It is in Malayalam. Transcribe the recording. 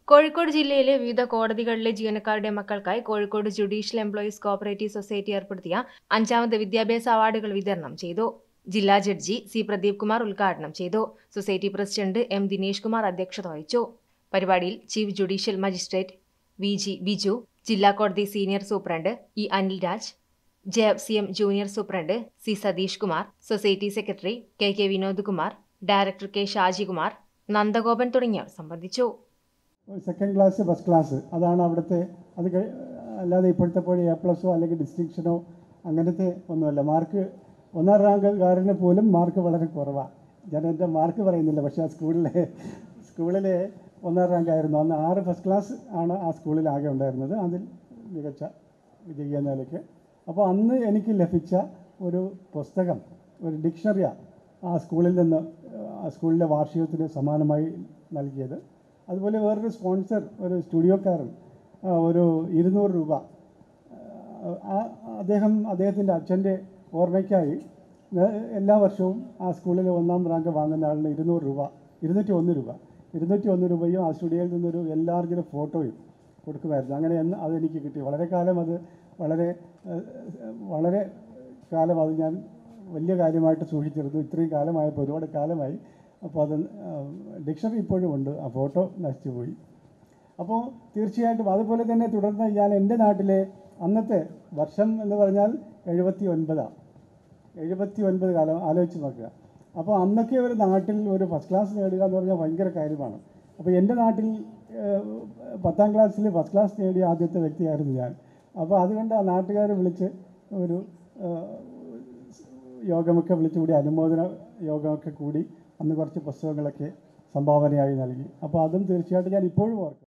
കോഴിക്കോട് ജില്ലയിലെ വിവിധ കോടതികളിലെ ജീവനക്കാരുടെ മക്കൾക്കായി Kozhikode judicial employees cooperative society ഏർപ്പെടുത്തിയ അഞ്ചാമത് വിദ്യാഭ്യാസ അവാർഡുകൾ വിതരണം ചെയ്തു ജില്ലാ ജഡ്ജി സി പ്രദീപ് കുമാർ ഉദ്ഘാടനം ചെയ്തു society president M Dinesh Kumar അധ്യക്ഷത വഹിച്ചു പരിപാടിയിൽ chief judicial magistrate V G Biju ജില്ലാ കോടതി senior superintendent E Anil Raj J F C M junior superintendent C Satheesh Kumar society secretary K K Vinod Kumar director K Shajikumar Nandagopan തുടങ്ങിയവർ സംബന്ധിച്ചു സെക്കൻഡ് ക്ലാസ് ഫസ്റ്റ് ക്ലാസ് അതാണ് അവിടുത്തെ അത് കഴി- അല്ലാതെ ഇപ്പോഴത്തെ പോലെ എ പ്ലസോ അല്ലെങ്കിൽ ഡിസ്റ്റിങ്ഷനോ അങ്ങനത്തെ ഒന്നുമല്ല മാർക്ക് ഒന്നാം റാങ്കുകാരന് പോലും മാർക്ക് വളരെ കുറവാണ് ഞാൻ എൻ്റെ മാർക്ക് പറയുന്നില്ല പക്ഷേ ആ സ്കൂളിലെ സ്കൂളിലെ ഒന്നാം റാങ്കായിരുന്നു അന്ന് ആറ് ഫസ്റ്റ് ക്ലാസ് ആണ് ആ സ്കൂളിൽ ആകെ ഉണ്ടായിരുന്നത് അതിൽ മികച്ച വിജയ നിലയ്ക്ക് അപ്പോൾ അന്ന് എനിക്ക് ലഭിച്ച ഒരു പുസ്തകം ഒരു ഡിക്ഷണറിയാണ് ആ സ്കൂളിൽ നിന്ന് ആ സ്കൂളിലെ വാർഷികത്തിന് സമാനമായി നൽകിയത് അതുപോലെ വേറൊരു സ്പോൺസർ ഒരു സ്റ്റുഡിയോക്കാരൻ ആ, ഒരു ഇരുന്നൂറ് രൂപ ആ അദ്ദേഹം അദ്ദേഹത്തിൻ്റെ അച്ഛൻ്റെ ഓർമ്മയ്ക്കായി ന- എല്ലാ വർഷവും ആ സ്കൂളിൽ ഒന്നാം റാങ്ക് വാങ്ങുന്ന ആളിന് ഇരുന്നൂറ് രൂപ ഇരുന്നൂറ്റി ഒന്ന് രൂപ ഇരുന്നൂറ്റി ഒന്ന് രൂപയും ആ സ്റ്റുഡിയോയിൽ നിന്നൊരു എല്ലാവർക്കും ഫോട്ടോയും കൊടുക്കുമായിരുന്നു അങ്ങനെ എന്ന് അതെനിക്ക് കിട്ടി വളരെ കാലം അത് വളരെ ഏഹ്, വളരെ കാലം അത് ഞാൻ വലിയ കാര്യമായിട്ട് സൂക്ഷിച്ചിരുന്നു ഇത്രയും കാലമായപ്പോൾ ഒരുപാട് കാലമായി അപ്പോൾ അത് ഡിക്ഷണറി ഇപ്പോഴും ഉണ്ട് ആ ഫോട്ടോ നശിച്ചു പോയി അപ്പോൾ തീർച്ചയായിട്ടും അതുപോലെ തന്നെ തുടർന്ന് ഞാൻ എൻ്റെ നാട്ടിലെ അന്നത്തെ വർഷം എന്ന് പറഞ്ഞാൽ എഴുപത്തി ഒൻപതാണ് എഴുപത്തി ഒൻപത് കാലം ആലോചിച്ച് നോക്കുക അപ്പോൾ അന്നൊക്കെ ഒരു നാട്ടിൽ ഒരു ഫസ്റ്റ് ക്ലാസ് നേടുക എന്ന് പറഞ്ഞാൽ ഭയങ്കര കാര്യമാണ് അപ്പോൾ എൻ്റെ നാട്ടിൽ ഏഹ്, പത്താം ക്ലാസ്സിൽ ഫസ്റ്റ് ക്ലാസ് നേടിയ ആദ്യത്തെ വ്യക്തിയായിരുന്നു ഞാൻ അപ്പോൾ അതുകൊണ്ട് ആ നാട്ടുകാരെ വിളിച്ച് ഒരു ഏഹ്, യോഗമൊക്കെ വിളിച്ചുകൂടി അനുമോദന യോഗമൊക്കെ കൂടി അന്ന് കുറച്ച് പുസ്തകങ്ങളൊക്കെ സംഭാവനയായി നൽകി അപ്പോൾ അതും തീർച്ചയായിട്ടും ഞാൻ ഇപ്പോഴും ഓർക്കും